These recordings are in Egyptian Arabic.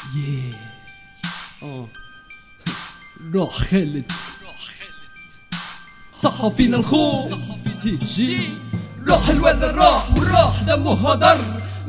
Yeah. اه روح خالد صح فينا الخوف تيجي راح الولا راح وراح دمه هدر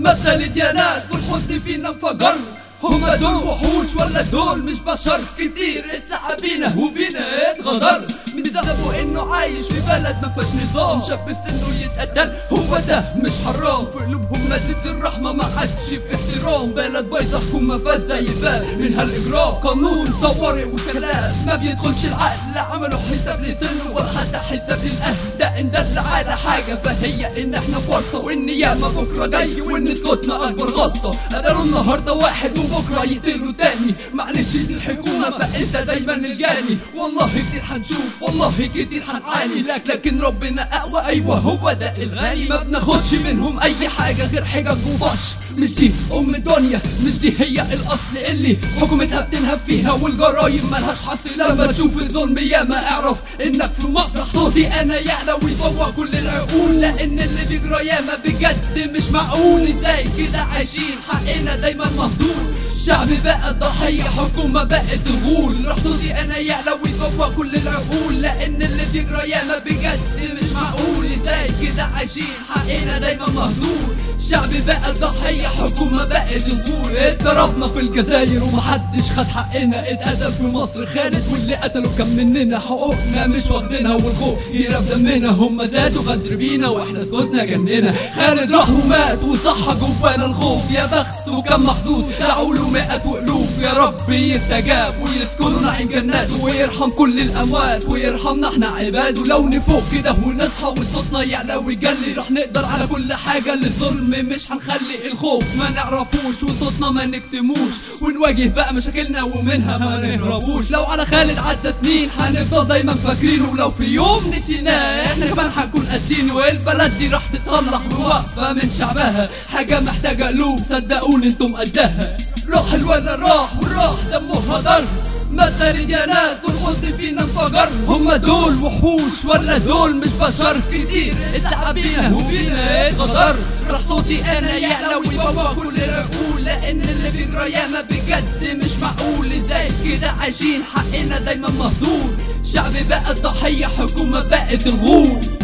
مثل يا ناس والحزن فينا انفجر هما دول وحوش ولا دول مش بشر كتير اتلعب بينا وبينا اتغدر من ذنبه انه عايش في بلد ما فيهاش نظام شاب سنه يتقتل هو ده مش حرام في قلوبهم مادة الرحمة ما عادش في احترام بلد بايظة حكومة فاسدة يبان من هالاجرام قانون طوارئ وكلام ما بيدخلش العقل لا عملوا حساب لسنه ولا حتى حساب للاهل ده ان دل على حاجة فهي ان احنا فرصة وان ياما بكرة جاي وان سكوتنا اكبر غلطة قتلوا النهاردة واحد وبكرة يقتلوا تاني معلش دي الحكومة فانت دايما الجاني والله كتير هنشوف والله كتير هنعاني لك لكن ربنا اقوى ايوه هو ده الغني ما بناخدش منهم اي حاجة غير حجج وفش مش دي ام الدنيا مش دي هي الاصل اللي حكومتها بتنهب فيها والجرايم ملهاش حصر لما تشوف الظلم ياما اعرف انك في مصر صوتي انا يعلى ويفوق كل العقول لان اللي بيجرى ياما بجد مش معقول ازاي كده عايشين حقنا دايما مهدور شعب بقى ضحية حكومة بقت تغول راح صوتي انا يعلى ويفوق كل العقول لان اللي بيجرى ياما بجد مش معقول ازاي كده عايشين حقنا دايما مهدور شعب بقى ضحية حكومة بقت تغول اتضربنا في الجزاير ومحدش خد حقنا اتقتل في مصر خالد واللي قتلوا كان مننا حقوقنا مش واخدينها والخوف يرى في دمنا هم زادوا غدر بينا واحنا سكوتنا جننا خالد راح ومات وصح جوانا الخوف يا بخت وكان محظوظ دعوا له مئات والوف يا رب يستجاب ويسكنوا نعيم جناته ويرحم كل الاموات ويرحمنا احنا عباده لو نفوق كده ونصحى وصوتنا يعلى ويجلي رح نقدر على كل حاجه للظلم مش هنخلي الخوف ما نعرفوش وصوتنا ما نكتموش ونواجه بقى مشاكلنا ومنها ما نهربوش لو على خالد عدى سنين هنفضل دايما فاكرينه ولو في يوم نسيناه احنا كمان هنكون قاتلينه والبلد دي راح تتصلح وواقفه من شعبها حاجه محتاجه قلوب صدقوني انتم قدها راح الولا راح وراح دمه هدر مثل يا ناس والحزن فينا انفجر هما دول وحوش ولا دول مش بشر كتير اتعب بينا وفينا اتغدر راح صوتي انا يعلى ويفوق كل العقول لان اللي بيجرى ياما بجد مش معقول ازاي كده عايشين حقنا دايما مهدور شعب بقى الضحية حكومة بقت الغول